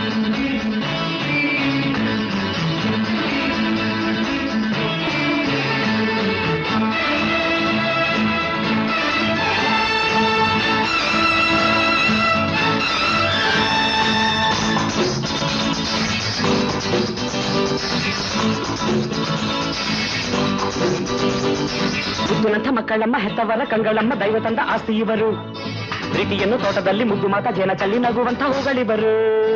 ಮುದ್ದುನಂಥ ಮಕ್ಕಳಮ್ಮ ಹೆತ್ತವರ ಕಂಗಳಮ್ಮ ದೈವ ತಂದ ಆಸ್ತಿ ಇವರು ಪ್ರೀತಿಯನ್ನು ತೋಟದಲ್ಲಿ ಮುದ್ದು ಮಾತ ಜೇನ ಚಲ್ಲಿ ನಗುವಂತ ಹೂಗಳಿವರು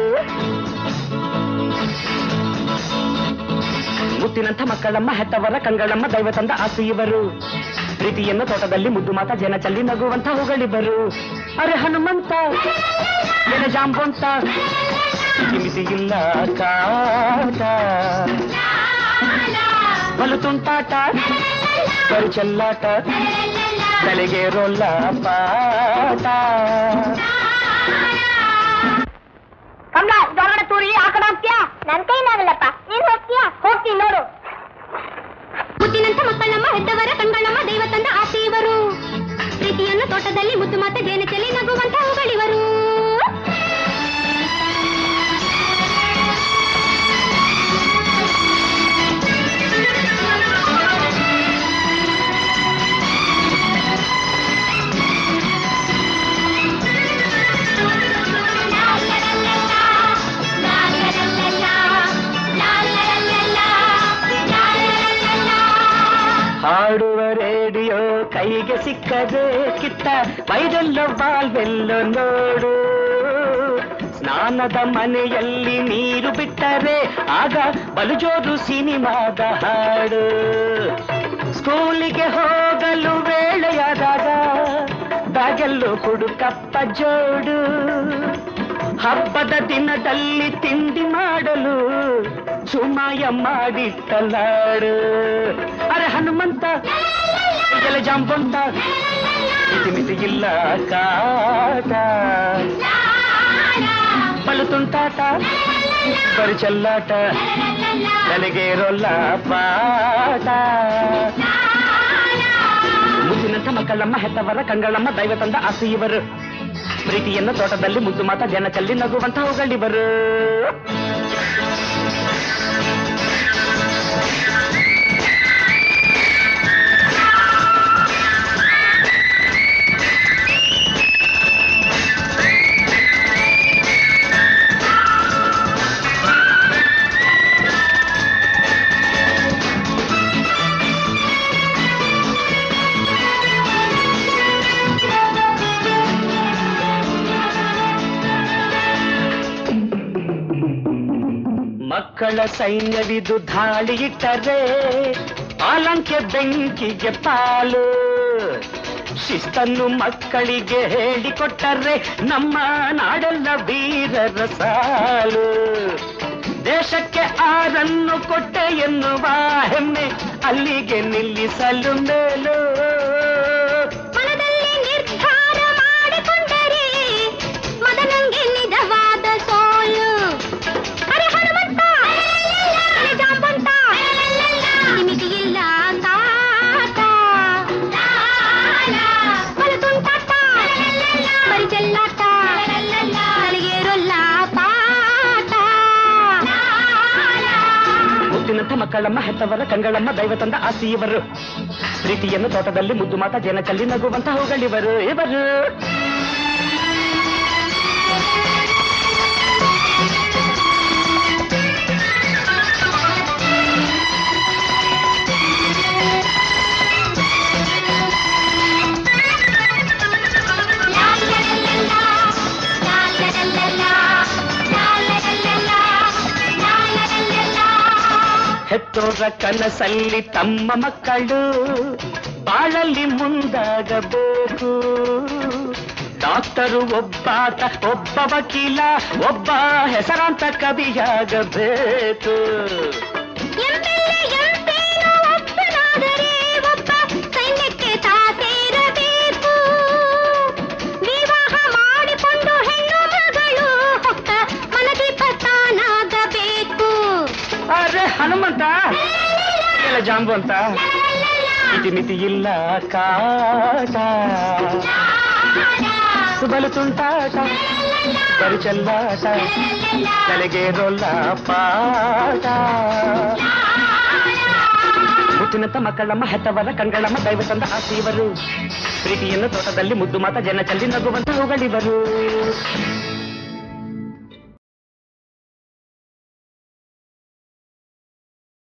ಮುತ್ತಿನಂಥ ಮಕ್ಕಳಮ್ಮ ಹೆತ್ತವರ ಕಂಗಳಮ್ಮ ದೈವ ತಂದ ಆಸ್ತಿ ಇವರು ಪ್ರೀತಿಯನ್ನು ತೋಟದಲ್ಲಿ ಮುದ್ದು ಮಾತ ಜೇನ ಚಲ್ಲಿ ನಗುವಂತ ಹೂಗಳಿವರು ಅರೆ ಹನುಮಂತ ಎಲೆ ಜಾಂಬಂತ ಮಿತಿ ಇಲ್ಲ ಕಾಟ ಬಲು ತುಂಟಾಟ ಬರು ಚೆಲ್ಲಾಟ ತಲೆಗೆ ರೋಲ್ಲ ಪಾಟ ಕಮಲ ಹೊರಗಡೆ ತೂರಿ ಆ ಕಡೆ ಹೋಗ್ತೀಯಾ ನನ್ ಕೈಲಾಗಲ್ಲಪ್ಪ ನೀನ್ ಹೋಗ್ತೀಯಾ ಹೋಗ್ತೀನಿ ನೋಡು ಮುದ್ದಿನಂತ ಮಕ್ಕಳಮ್ಮ ಹೆದ್ದವರ ಕಣ್ಗಳಮ್ಮ ದೈವ ತಂದ ಆಸೆ ಇವರು ಪ್ರೀತಿಯನ್ನು ತೋಟದಲ್ಲಿ ಮುದ್ದು ಮಾತೆ ಜೇನ ಚೆಲ್ಲಿ ನಗುವಂತ ಹೂಗಳಿವರು ಹಾಡುವ ರೇಡಿಯೋ ಕೈಗೆ ಸಿಕ್ಕದೆ ಕಿತ್ತ ಮೈದೆಲ್ಲೋ ಬಾಲ್ವೆಲ್ಲೋ ನೋಡು ಸ್ನಾನದ ಮನೆಯಲ್ಲಿ ನೀರು ಬಿಟ್ಟರೆ ಆಗ ಬಲು ಜೋರು ಸಿನಿಮಾದ ಹಾಡು ಸ್ಕೂಲಿಗೆ ಹೋಗಲು ವೇಳೆಯಾದಾಗ ಬ್ಯಾಗೆಲ್ಲೋ ಕುಡುಕಪ್ಪ ಜೋಡು ಹಬ್ಬದ ದಿನದಲ್ಲಿ ತಿಂಡಿ ಮಾಡಲು ಸುಮಾಯ ಮಾಡಿಟ್ಟಲಾಡು ಅರೆ ಹನುಮಂತ ಇದೆಲ್ಲ ಜಾಂಬಂತ ಮಿತಿ ಮಿತಿ ಇಲ್ಲ ಕಾಟ ಬಲು ತುಂಟಾಟ ಬರು ಚೆಲ್ಲಾಟ ನನಗೆ ರೊಲ್ಲ ಪಾಟ ಮುದ್ದಿನಂಥ ಮಕ್ಕಳಮ್ಮ ಹೆತ್ತವರ ಕಂಗಳಮ್ಮ ದೈವ ತಂದ ಆಸೆ ಇವರು ಪ್ರೀತಿಯನ್ನು ತೋಟದಲ್ಲಿ ಮುದ್ದು ಮಾತ ಜನ ಚಲ್ಲಿ ನಗುವಂತ ಹೂಗಳಿವರು ಮಕ್ಕಳ ಸೈನ್ಯವಿದು ಧಾಳಿ ಇಟ್ಟರೆ ಪಾಲಂಕೆ ಬೆಂಕಿಗೆ ಪಾಲು ಶಿಸ್ತನ್ನು ಮಕ್ಕಳಿಗೆ ಹೇಳಿಕೊಟ್ಟರೆ ನಮ್ಮ ನಾಡೆಲ್ಲ ವೀರರ ಸಾಲು ದೇಶಕ್ಕೆ ಆರನ್ನು ಕೊಟ್ಟೆ ಎನ್ನುವ ಹೆಮ್ಮೆ ಅಲ್ಲಿಗೆ ನಿಲ್ಲಿಸಲು ಮೇಲು ಮನದಲ್ಲಿ ನಿರ್ಧಾರ ಮಾಡಿಕೊಂಡರೆ ಮದನಂಗೆ ನಿಜವಾದ ಸೋಲು ಅರೆ ಹನುಮಂತ ಅರೆ ಜಾಂಬಂತ ನಿಮಗೆ ಇಲ್ಲ ಕಾಟ ಬಲು ತುಂಟಾಟ ಬರಿ ಚೆಲ್ಲಾಟ ನನಗೆ ರೊಲ್ಲ ಪಾಟ ಮುದ್ದಿನಂಥ ಮಕ್ಕಳಮ್ಮ ಹೆತ್ತವರ ಕಂಗಳಮ್ಮ ದೈವ ತಂದ ಆಸ್ತಿ ಇವರು ಪ್ರೀತಿಯನ್ನು ತೋಟದಲ್ಲಿ ಮುದ್ದು ಮಾತ ಜನ ಚಲ್ಲಿ ನಗುವಂತ ಹೂಗಳಿವರು ಇವರು ಹೆತ್ತೋರ ಕನಸಲ್ಲಿ ತಮ್ಮ ಮಕ್ಕಳು ಬಾಳಲ್ಲಿ ಮುಂದಾಗಬೇಕು ಡಾಕ್ಟರು ಒಬ್ಬಾತ ಒಬ್ಬ ವಕೀಲ ಒಬ್ಬ ಹೆಸರಾಂತ ಕವಿಯಾಗಬೇಕು ಸೈನ್ಯಕ್ಕೆ ತಾ ಸೇರಬೇಕು ವಿವಾಹ ಮಾಡಿಕೊಂಡು ಹೆಣ್ಣು ಮಗಳು ಹೊಕ್ಕ ಮನದೀಪ ತಾನಾಗಬೇಕು ಅರೆ ಹನುಮಂತ ಎಲ್ಲ ಜಾಂಬು ಅಂತ ಇತಿ ಮಿತಿ ಇಲ್ಲ ಕಾಟ ಸುಬಲು ತುಂಟಾಟ ಬರಿ ಚೆಲ್ಲಾಟ ತಲೆಗೆ ರೊಲ್ಲ ಪಾಟ ಮುತ್ತಿನಂತ ಮಕ್ಕಳಮ್ಮ ಹೆತ್ತವರ ಕಂಗಳಮ್ಮ ದೈವ ತಂದ ಆಸೆಯವರು ಪ್ರೀತಿಯನ್ನು ತೋಟದಲ್ಲಿ ಮುದ್ದು ಮಾತ ಜನ ಚಲ್ಲಿ ನಗುವಂತ ಹೂಗಳಿವರು